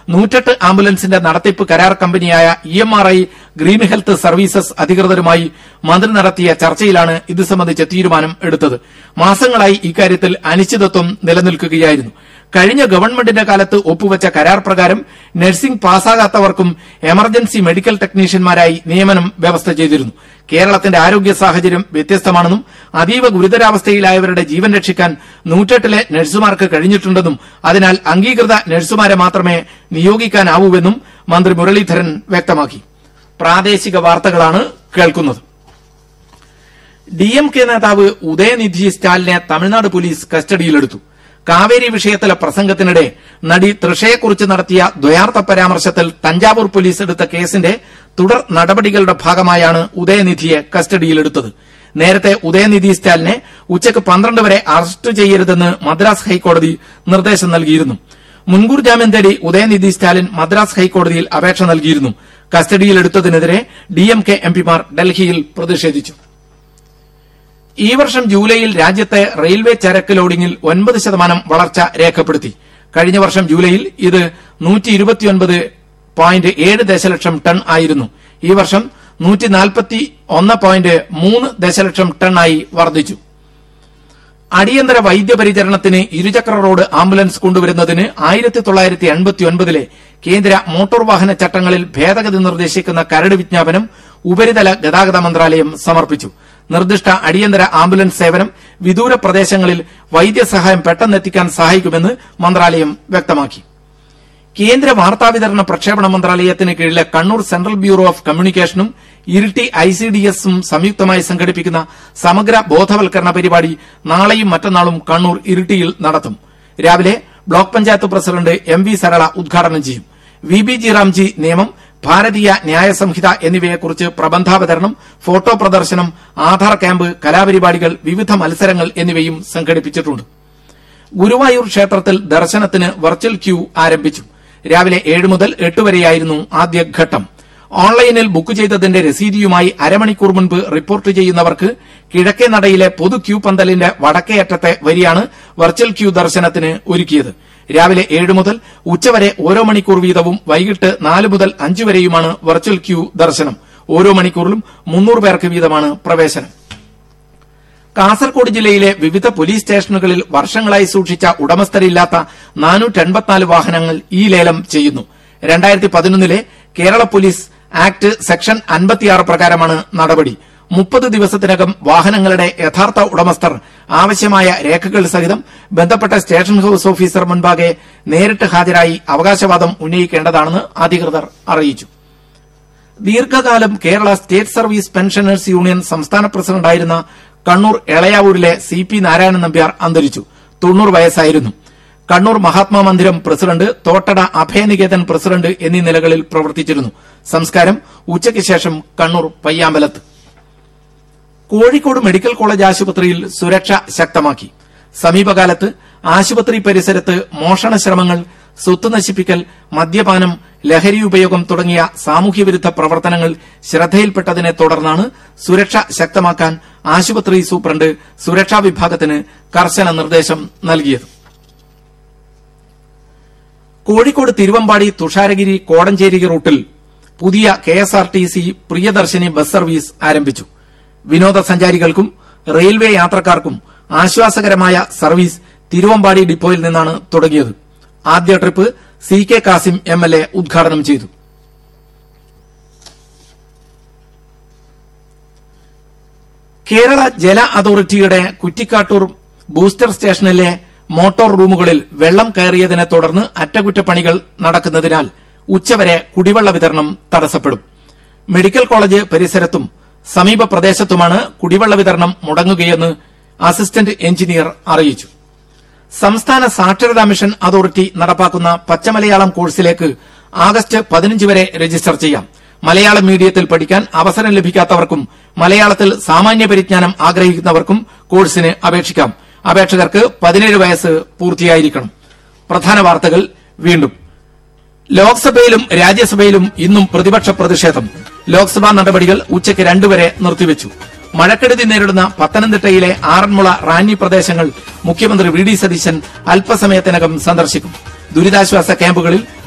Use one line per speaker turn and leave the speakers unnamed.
നൂറ്റെട്ട് ആംബുലൻസിന്റെ നടത്തിപ്പ് കരാർ കമ്പനിയായ E M R I Green Health Services അധികൃതരുമായി മന്ത്രി നടത്തിയ ചർച്ചയിലാണ് ഇത് സംബന്ധിച്ച തീരുമാനം എടുത്തത് മാസങ്ങളായി ഇക്കാര്യത്തിൽ അനിശ്ചിതത്വം നിലനിൽക്കുകയായിരുന്നു കഴിഞ്ഞ ഗവൺമെന്റിന്റെ കാലത്ത് ഒപ്പുവച്ച കരാർ പ്രകാരം നഴ്സിംഗ് പാസ്സാകാത്തവർക്കും എമർജൻസി മെഡിക്കൽ ടെക്നീഷ്യന്മാരായി നിയമനം വ്യവസ്ഥ ചെയ്തിരുന്നു കേരളത്തിന്റെ ആരോഗ്യ സാഹചര്യം വ്യത്യസ്തമാണെന്നും അതീവ ഗുരുതരാവസ്ഥയിലായവരുടെ ജീവൻ രക്ഷിക്കാൻ നൂറ്റെട്ടിലെ നഴ്സുമാർക്ക് കഴിഞ്ഞിട്ടുണ്ടെന്നും അതിനാൽ അംഗീകൃത നഴ്സുമാരെ മാത്രമേ നിയോഗിക്കാനാവൂവെന്നും മന്ത്രി മുരളീധരൻ വ്യക്തമാക്കി പ്രാദേശിക വാർത്തകളാണ് കേൾക്കുന്നത് ഡി എം കെ നേതാവ് ഉദയനിധി സ്റ്റാലിനെ തമിഴ്നാട് പോലീസ് കസ്റ്റഡിയിലെടുത്തു കാവേരി വിഷയത്തിലെ പ്രസംഗത്തിനിടെ നടി തൃഷയെക്കുറിച്ച് നടത്തിയ ദ്വയാർത്ഥ പരാമർശത്തിൽ തഞ്ചാവൂർ പോലീസ് എടുത്ത കേസിന്റെ തുടർ നടപടികളുടെ ഭാഗമായാണ് ഉദയനിധിയെ കസ്റ്റഡിയിലെടുത്തത് നേരത്തെ ഉദയനിധി സ്റ്റാലിനെ ഉച്ചയ്ക്ക് പന്ത്രണ്ട് വരെ അറസ്റ്റ് ചെയ്യരുതെന്ന് മദ്രാസ് ഹൈക്കോടതി നിർദ്ദേശം നൽകിയിരുന്നു മുൻകൂർ ജാമ്യം തേടി ഉദയനിധി സ്റ്റാലിൻ മദ്രാസ് ഹൈക്കോടതിയിൽ അപേക്ഷ നൽകിയിരുന്നു കസ്റ്റഡിയിലെടുത്തതിനെതിരെ ഡി എം കെ എംപിമാർ ഡൽഹിയിൽ പ്രതിഷേധിച്ചു ഈ വർഷം ജൂലൈയിൽ രാജ്യത്തെ റെയിൽവേ ചരക്ക് ലോഡിംഗിൽ ഒൻപത് ശതമാനം വളർച്ച രേഖപ്പെടുത്തി കഴിഞ്ഞ വർഷം ജൂലൈയിൽ ഇത് നൂറ്റി ഇരുപത്തിയൊൻപത് പോയിന്റ് ഏഴ് ദശലക്ഷം ടൺ ആയിരുന്നു ഈ വർഷം നൂറ്റി നാൽപ്പത്തി ഒന്ന് പോയിന്റ് മൂന്ന് ദശലക്ഷം ടണ്ണായി വർദ്ധിച്ചു അടിയന്തര വൈദ്യപരിചരണത്തിന് ഇരുചക്ര റോഡ് ആംബുലൻസ് കൊണ്ടുവരുന്നതിന് ആയിരത്തി തൊള്ളായിരത്തി എൺപത്തി ഒൻപതിലെ കേന്ദ്ര മോട്ടോർ വാഹന ചട്ടങ്ങളിൽ ഭേദഗതി നിർദ്ദേശിക്കുന്ന കരട് വിജ്ഞാപനം ഉപരിതല ഗതാഗത മന്ത്രാലയം സമർപ്പിച്ചു നിർദ്ദിഷ്ട അടിയന്തര ആംബുലൻസ് സേവനം വിദൂര പ്രദേശങ്ങളിൽ വൈദ്യസഹായം പെട്ടെന്നെത്തിക്കാൻ സഹായിക്കുമെന്ന് മന്ത്രാലയം വ്യക്തമാക്കി കേന്ദ്ര വാർത്താവിതരണ പ്രക്ഷേപണ മന്ത്രാലയത്തിന് കീഴിലെ കണ്ണൂർ സെൻട്രൽ ബ്യൂറോ ഓഫ് കമ്മ്യൂണിക്കേഷനും ഇരിട്ടി ഐ സി ഡി എസും സംയുക്തമായി സംഘടിപ്പിക്കുന്ന സമഗ്ര ബോധവൽക്കരണ പരിപാടി നാളെയും മറ്റന്നാളും കണ്ണൂർ ഇരിട്ടിയിൽ നടത്തും രാവിലെ block panchayat president M V Sarala ഉദ്ഘാടനം ചെയ്യും വി ബി ജി റാംജി നിയമം ഭാരതീയ ന്യായ സംഹിത എന്നിവയെക്കുറിച്ച് പ്രബന്ധാവതരണം ഫോട്ടോ പ്രദർശനം ആധാർ ക്യാമ്പ് കലാപരിപാടികൾ വിവിധ മത്സരങ്ങൾ എന്നിവയും സംഘടിപ്പിച്ചിട്ടുണ്ട് ഗുരുവായൂർ ക്ഷേത്രത്തിൽ ദർശനത്തിന് വെർച്വൽ ക്യൂ ആരംഭിച്ചു രാവിലെ ഏഴ് മുതൽ എട്ട് വരെയായിരുന്നു ആദ്യഘട്ടം ഓൺലൈനിൽ ബുക്ക് ചെയ്തതിന്റെ രസീതിയുമായി അരമണിക്കൂർ മുൻപ് റിപ്പോർട്ട് ചെയ്യുന്നവർക്ക് കിഴക്കേ നടയിലെ പൊതു ക്യൂ പന്തലിന്റെ വടക്കേ അറ്റത്തെ വരിയാണ് വെർച്വൽ ക്യൂ ദർശനത്തിന് ഒരുക്കിയത് രാവിലെ ഏഴ് മുതൽ ഉച്ചവരെ ഓരോ മണിക്കൂർ വീതവും വൈകിട്ട് നാല് മുതൽ അഞ്ച് വരെയുമാണ് വെർച്വൽ ക്യൂ ദർശനം ഓരോ മണിക്കൂറിലും മുന്നൂറ് പേർക്ക് വീതമാണ് പ്രവേശനം കാസർകോട് ജില്ലയിലെ വിവിധ പോലീസ് സ്റ്റേഷനുകളിൽ വർഷങ്ങളായി സൂക്ഷിച്ച ഉടമസ്ഥരില്ലാത്ത നാനൂറ്റെൺപത്തിനാല് വാഹനങ്ങൾ ഈ ലേലം ചെയ്യുന്നു രണ്ടായിരത്തി പതിനൊന്നിലെ കേരള പോലീസ് ആക്ട് സെക്ഷൻ അൻപത്തിയാറ് പ്രകാരമാണ് നടപടി മുപ്പത് ദിവസത്തിനകം വാഹനങ്ങളുടെ യഥാർത്ഥ ഉടമസ്ഥർ ആവശ്യമായ രേഖകൾ സഹിതം ബന്ധപ്പെട്ട സ്റ്റേഷൻ ഹൌസ് ഓഫീസർ മുൻപാകെ നേരിട്ട് ഹാജരായി അവകാശവാദം ഉന്നയിക്കേണ്ടതാണെന്ന് അധികൃതർ അറിയിച്ചു ദീർഘകാലം Kerala state service pensioners union സംസ്ഥാന പ്രസിഡന്റായിരുന്ന കണ്ണൂർ എളയാവൂരിലെ സി പി നാരായണൻ നമ്പ്യാർ അന്തരിച്ചു തൊണ്ണൂറ് വയസ്സായിരുന്നു കണ്ണൂർ മഹാത്മാ മന്ദിരം പ്രസിഡന്റ് തോട്ടട അഭയനികേതൻ പ്രസിഡന്റ് എന്നീ നിലകളിൽ പ്രവർത്തിച്ചിരുന്നു സംസ്കാരം ഉച്ചയ്ക്ക് ശേഷം കണ്ണൂർ പയ്യാമ്പലത്ത് കോഴിക്കോട് മെഡിക്കൽ കോളേജ് ആശുപത്രിയിൽ സുരക്ഷ ശക്തമാക്കി സമീപകാലത്ത് ആശുപത്രി പരിസരത്ത് മോഷണ ശ്രമങ്ങൾ സ്വത്ത് നശിപ്പിക്കൽ മദ്യപാനം ലഹരി ഉപയോഗം തുടങ്ങിയ സാമൂഹ്യവിരുദ്ധ പ്രവർത്തനങ്ങൾ ശ്രദ്ധയിൽപ്പെട്ടതിനെ തുടർന്നാണ് സുരക്ഷ ശക്തമാക്കാൻ ആശുപത്രി സൂപ്രണ്ട് സുരക്ഷാ വിഭാഗത്തിന് കർശന നിർദ്ദേശം നൽകിയത് കോഴിക്കോട് തിരുവമ്പാടി തുഷാരഗിരി കോടഞ്ചേരി റൂട്ടിൽ പുതിയ K S R T C Priyadarshini bus service ആരംഭിച്ചു വിനോദസഞ്ചാരികൾക്കും റെയിൽവേ യാത്രക്കാർക്കും ആശ്വാസകരമായ സർവീസ് തിരുവമ്പാടി ഡിപ്പോയിൽ നിന്നാണ് തുടങ്ങിയത് ആദ്യ trip C K Kasim M L A ഉദ്ഘാടനം ചെയ്തു കേരള ജല അതോറിറ്റിയുടെ കുറ്റിക്കാട്ടൂർ ബൂസ്റ്റർ സ്റ്റേഷനിലെ മോട്ടോർ റൂമുകളിൽ വെള്ളം കയറിയതിനെ തുടർന്ന് അറ്റകുറ്റപ്പണികൾ നടക്കുന്നതിനാൽ ഉച്ചവരെ കുടിവെള്ള വിതരണം തടസ്സപ്പെടും മെഡിക്കൽ കോളേജ് പരിസരത്തും സമീപ പ്രദേശത്തുമാണ് കുടിവെള്ള വിതരണം മുടങ്ങുകയെന്ന് അസിസ്റ്റന്റ് എഞ്ചിനീയർ അറിയിച്ചു സംസ്ഥാന സാക്ഷരതാ മിഷൻ അതോറിറ്റി നടപ്പാക്കുന്ന പച്ചമലയാളം കോഴ്സിലേക്ക് ആഗസ്റ്റ് പതിനഞ്ച് വരെ രജിസ്റ്റർ ചെയ്യാം മലയാളം മീഡിയത്തിൽ പഠിക്കാൻ അവസരം ലഭിക്കാത്തവർക്കും മലയാളത്തിൽ സാമാന്യ പരിജ്ഞാനം ആഗ്രഹിക്കുന്നവർക്കും കോഴ്സിന് അപേക്ഷിക്കാം അപേക്ഷകർക്ക് പതിനേഴ് വയസ്സ് പൂർത്തിയായിരിക്കണം പ്രധാന വാർത്തകൾ വീണ്ടും ലോക്സഭയിലും രാജ്യസഭയിലും ഇന്നും പ്രതിപക്ഷ പ്രതിഷേധം ലോക്സഭാ നടപടികൾ ഉച്ചയ്ക്ക് രണ്ടുവരെ നിർത്തിവെച്ചു മഴക്കെടുതി നേരിടുന്ന പത്തനംതിട്ടയിലെ ആറന്മുള റാന്നി പ്രദേശങ്ങൾ മുഖ്യമന്ത്രി വി ഡി സതീശൻ അല്പസമയത്തിനകം സന്ദർശിക്കും ദുരിതാശ്വാസ ക്യാമ്പുകളിൽ